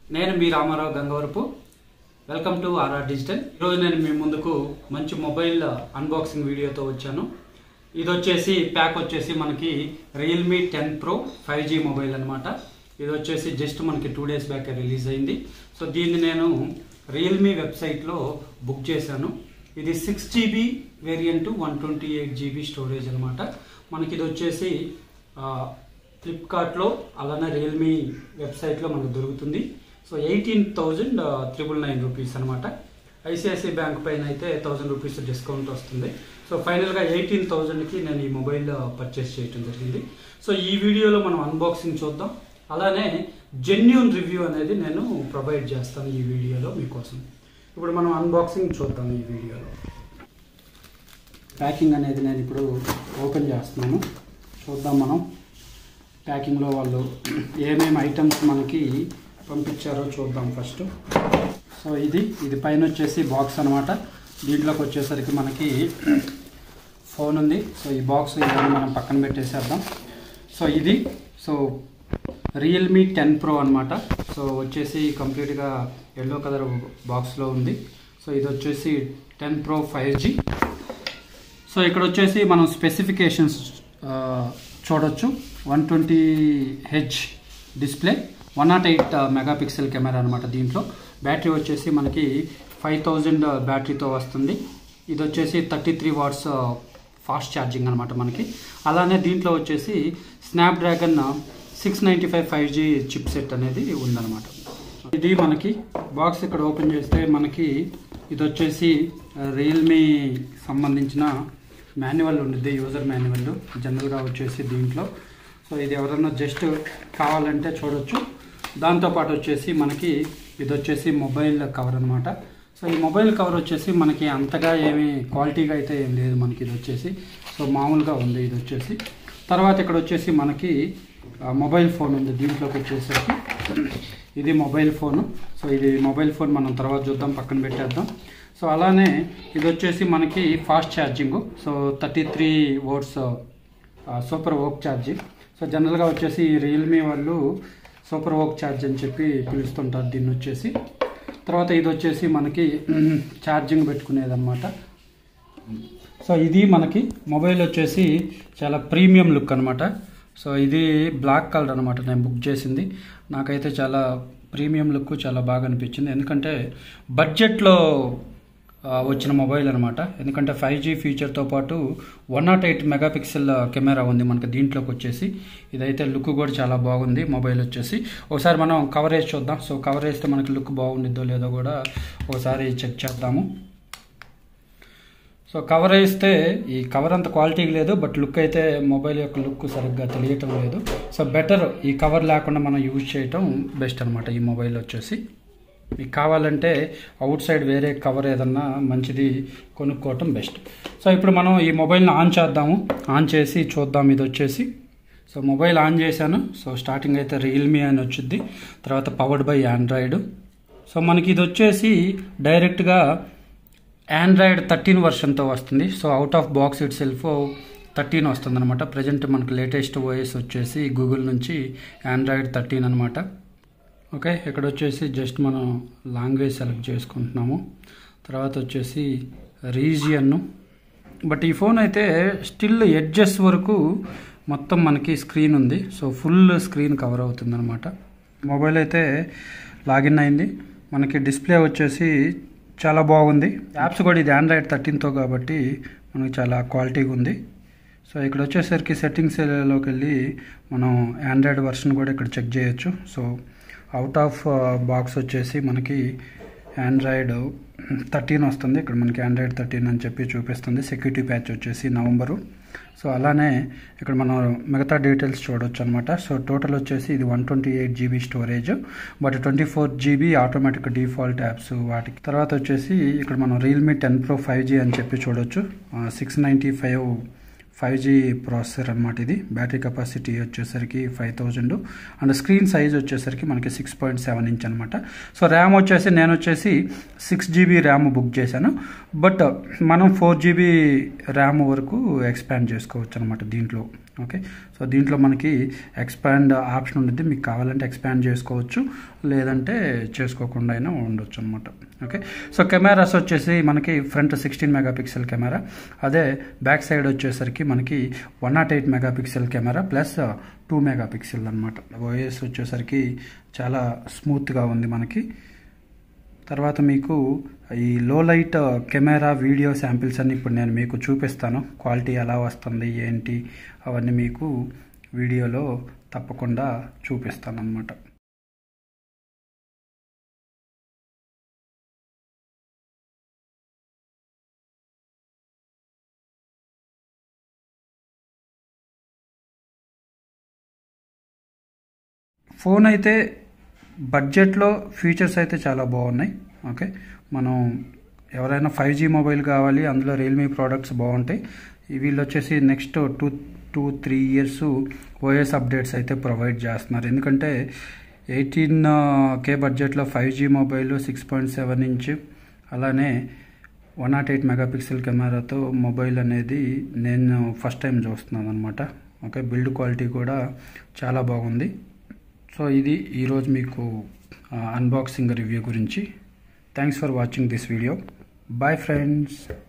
నేను మీ Rama Rao Gangavarapu welcome to RR digital ఈరోజు నేను మీ ముందుకు మంచి మొబైల్ అన్బాక్సింగ్ వీడియోతో వచ్చాను ఇది వచ్చేసి ప్యాక్ వచ్చేసి మనకి Realme ten pro five G mobile అనమాట ఇది వచ్చేసి జస్ట్ మనకి టూ డేస్ బ్యాక్ రిలీజ్ అయింది సో దీన్ని నేను రియల్మీ వెబ్సైట్లో బుక్ చేశాను ఇది six GB variant one twenty eight GB storage అనమాట మనకి ఇది వచ్చేసి ఆ, ఫ్లిప్కార్ట్లో అలానే రియల్మీ వెబ్సైట్లో మనకు దొరుకుతుంది so eighteen thousand triple nine rupees అనమాట ఐసిఐసిఐ బ్యాంక్ పైన అయితే థౌజండ్ రూపీస్ డిస్కౌంట్ వస్తుంది సో ఫైనల్గా ఎయిటీన్ థౌజండ్కి నేను ఈ మొబైల్ పర్చేస్ చేయడం జరిగింది సో ఈ వీడియోలో మనం అన్బాక్సింగ్ చూద్దాం అలానే జెన్యున్ రివ్యూ అనేది నేను ప్రొవైడ్ చేస్తాను ఈ వీడియోలో మీకోసం ఇప్పుడు మనం అన్బాక్సింగ్ చూద్దాం ఈ వీడియోలో ప్యాకింగ్ అనేది నేను ఇప్పుడు ఓపెన్ చేస్తున్నాను చూద్దాం మనం ప్యాకింగ్లో వాళ్ళు ఏమేమి ఐటమ్స్ మనకి పంపించారో చూద్దాం ఫస్ట్ సో ఇది ఇది పైన వచ్చేసి బాక్స్ అనమాట దీంట్లోకి వచ్చేసరికి మనకి ఫోన్ ఉంది సో ఈ బాక్స్ ఇవన్నీ మనం పక్కన పెట్టేసేద్దాం సో ఇది సో రియల్మీ టెన్ ప్రో అనమాట సో వచ్చేసి కంప్లీట్గా ఎల్లో కలర్ బాక్స్లో ఉంది సో ఇది వచ్చేసి ten pro five G so ఇక్కడ వచ్చేసి మనం స్పెసిఫికేషన్స్ చూడొచ్చు one twenty H display one not eight megapixel camera అనమాట దీంట్లో బ్యాటరీ వచ్చేసి మనకి ఫైవ్ థౌజండ్ బ్యాటరీతో వస్తుంది ఇది వచ్చేసి thirty three watts fast charging అనమాట మనకి అలానే దీంట్లో వచ్చేసి Snapdragon six ninety five five G chipset అనేది ఉందన్నమాట ఇది మనకి బాక్స్ ఇక్కడ ఓపెన్ చేస్తే మనకి ఇది వచ్చేసి రియల్మీ సంబంధించిన మాన్యువల్ ఉండిద్ది యూజర్ మాన్యువల్ జనరల్గా వచ్చేసి దీంట్లో సో ఇది ఎవరన్నా జస్ట్ కావాలంటే చూడొచ్చు దాంతోపాటు వచ్చేసి మనకి ఇది వచ్చేసి మొబైల్ కవర్ అనమాట సో ఈ మొబైల్ కవర్ వచ్చేసి మనకి అంతగా ఏమీ క్వాలిటీగా అయితే ఏం లేదు మనకి ఇది వచ్చేసి సో మామూలుగా ఉంది ఇది వచ్చేసి తర్వాత ఇక్కడ వచ్చేసి మనకి ఆ, మొబైల్ ఫోన్ ఉంది దీంట్లోకి వచ్చేసరికి ఇది మొబైల్ ఫోను సో ఇది మొబైల్ ఫోన్ మనం తర్వాత చూద్దాం పక్కన పెట్టేద్దాం సో అలానే ఇది వచ్చేసి మనకి fast charging so thirty three watts super VOOC charging so జనరల్గా వచ్చేసి ఈ రియల్మీ వాళ్ళు సూపర్ ఓక్ ఛార్జ్ అని చెప్పి పిలుస్తుంటారు దీన్ని వచ్చేసి తర్వాత ఇది వచ్చేసి మనకి ఛార్జింగ్ పెట్టుకునేది అనమాట సో ఇది మనకి మొబైల్ వచ్చేసి చాలా ప్రీమియం లుక్ అనమాట సో ఇది బ్లాక్ కలర్ అనమాట నేను బుక్ చేసింది నాకైతే చాలా ప్రీమియం లుక్ చాలా బాగా అనిపించింది ఎందుకంటే బడ్జెట్లో ఆ, వచ్చిన మొబైల్ అనమాట ఎందుకంటే ఫైవ్ జీ ఫీచర్తో పాటు one not eight megapixel camera ఉంది మనకి దీంట్లోకి వచ్చేసి ఇదైతే లుక్ కూడా చాలా బాగుంది మొబైల్ వచ్చేసి ఒకసారి మనం కవరేజ్ చూద్దాం సో కవరేజ్ తో మనకి లుక్ బాగుండిద్దో లేదో కూడా ఒకసారి చెక్ చేద్దాము సో కవర్ వేస్తే ఈ కవర్ అంత క్వాలిటీ లేదు బట్ లుక్ అయితే మొబైల్ యొక్క లుక్ సరిగ్గా తెలియటం లేదు సో బెటర్ ఈ కవర్ లేకుండా మనం యూజ్ చేయటం బెస్ట్ అనమాట ఈ మొబైల్ వచ్చేసి మీకు కావాలంటే అవుట్ సైడ్ వేరే కవర్ ఏదన్నా మంచిది కొనుక్కోవటం బెస్ట్ సో ఇప్పుడు మనం ఈ మొబైల్ని ఆన్ చేద్దాము ఆన్ చేసి చూద్దాం ఇది వచ్చేసి సో మొబైల్ ఆన్ చేశాను సో స్టార్టింగ్ అయితే రియల్మీ అని వచ్చింది తర్వాత పవర్డ్ బై ఆండ్రాయిడ్ సో మనకి ఇది వచ్చేసి డైరెక్ట్గా ఆండ్రాయిడ్ థర్టీన్ వర్షన్తో వస్తుంది so out of box itself thirteen వస్తుంది అనమాట ప్రజెంట్ మనకు లేటెస్ట్ ఓఎస్ వచ్చేసి గూగుల్ నుంచి ఆండ్రాయిడ్ థర్టీన్ అనమాట ఓకే ఇక్కడ వచ్చేసి జస్ట్ మనం లాంగ్వేజ్ సెలెక్ట్ చేసుకుంటున్నాము తర్వాత వచ్చేసి రీజియన్ను బట్ ఈ ఫోన్ అయితే స్టిల్ ఎడ్జెస్ వరకు మొత్తం మనకి స్క్రీన్ ఉంది సో ఫుల్ స్క్రీన్ కవర్ అవుతుంది అనమాట మొబైల్ అయితే లాగిన్ అయింది మనకి డిస్ప్లే వచ్చేసి చాలా బాగుంది యాప్స్ కూడా ఇది ఆండ్రాయిడ్ థర్టీన్తో కాబట్టి మనకి చాలా క్వాలిటీగా ఉంది సో ఇక్కడ వచ్చేసరికి సెట్టింగ్స్లోకి వెళ్ళి మనం ఆండ్రాయిడ్ వర్షన్ కూడా ఇక్కడ చెక్ చేయొచ్చు సో అవుట్ ఆఫ్ బాక్స్ వచ్చేసి మనకి ఆండ్రాయిడ్ థర్టీన్ వస్తుంది ఇక్కడ మనకి ఆండ్రాయిడ్ థర్టీన్ అని చెప్పి చూపిస్తుంది సెక్యూరిటీ ప్యాచ్ వచ్చేసి నవంబరు సో అలానే ఇక్కడ మనం మిగతా డీటెయిల్స్ చూడొచ్చు అనమాట సో టోటల్ వచ్చేసి ఇది one twenty eight GB storage but twenty four GB automatic default apps వాటికి తర్వాత వచ్చేసి ఇక్కడ మనం Realme ten pro five G అని చెప్పి చూడొచ్చు six ninety five five G processor అనమాట ఇది బ్యాటరీ కెపాసిటీ వచ్చేసరికి five thousand and screen size వచ్చేసరికి మనకి సిక్స్ పాయింట్ సెవెన్ ఇంచ్ అనమాట సో ర్యామ్ వచ్చేసి నేను వచ్చేసి సిక్స్ జీబీ ర్యామ్ బుక్ చేశాను బట్ మనం ఫోర్ జీబీ ర్యామ్ వరకు ఎక్స్పాండ్ చేసుకోవచ్చు అనమాట దీంట్లో ఓకే సో దీంట్లో మనకి ఎక్స్పాండ్ ఆప్షన్ ఉంటుంది మీకు కావాలంటే ఎక్స్పాండ్ చేసుకోవచ్చు లేదంటే చేసుకోకుండా అయినా ఉండొచ్చు అనమాట ఓకే సో కెమెరాస్ వచ్చేసి మనకి ఫ్రంట్ సిక్స్టీన్ మెగాపిక్సెల్ కెమెరా అదే బ్యాక్ సైడ్ వచ్చేసరికి మనకి one not eight megapixel camera plus two megapixel అనమాట ఓఎస్ వచ్చేసరికి చాలా స్మూత్గా ఉంది మనకి తర్వాత మీకు ఈ లో లైట్ కెమెరా వీడియో శాంపిల్స్ అన్ని ఇప్పుడు నేను మీకు చూపిస్తాను క్వాలిటీ ఎలా వస్తుంది ఏంటి అవన్నీ మీకు వీడియోలో తప్పకుండా చూపిస్తాను అనమాట ఫోన్ అయితే బడ్జెట్లో ఫీచర్స్ అయితే చాలా బాగున్నాయి ఓకే మనం ఎవరైనా ఫైవ్ జీ మొబైల్ కావాలి అందులో రియల్మీ ప్రోడక్ట్స్ బాగుంటాయి వీళ్ళు వచ్చేసి next two two three years OS updates అయితే ప్రొవైడ్ చేస్తున్నారు ఎందుకంటే ఎయిటీన్ కే బడ్జెట్లో five G mobile six point seven inch అలానే వన్ నాట్ ఎయిట్ మెగాపిక్సెల్ కెమెరాతో మొబైల్ అనేది నేను ఫస్ట్ టైం చూస్తున్నాను అనమాట ఓకే బిల్డ్ క్వాలిటీ కూడా చాలా బాగుంది సో ఇది ఈరోజు మీకు అన్బాక్సింగ్ రివ్యూ గురించి thanks for watching this video bye friends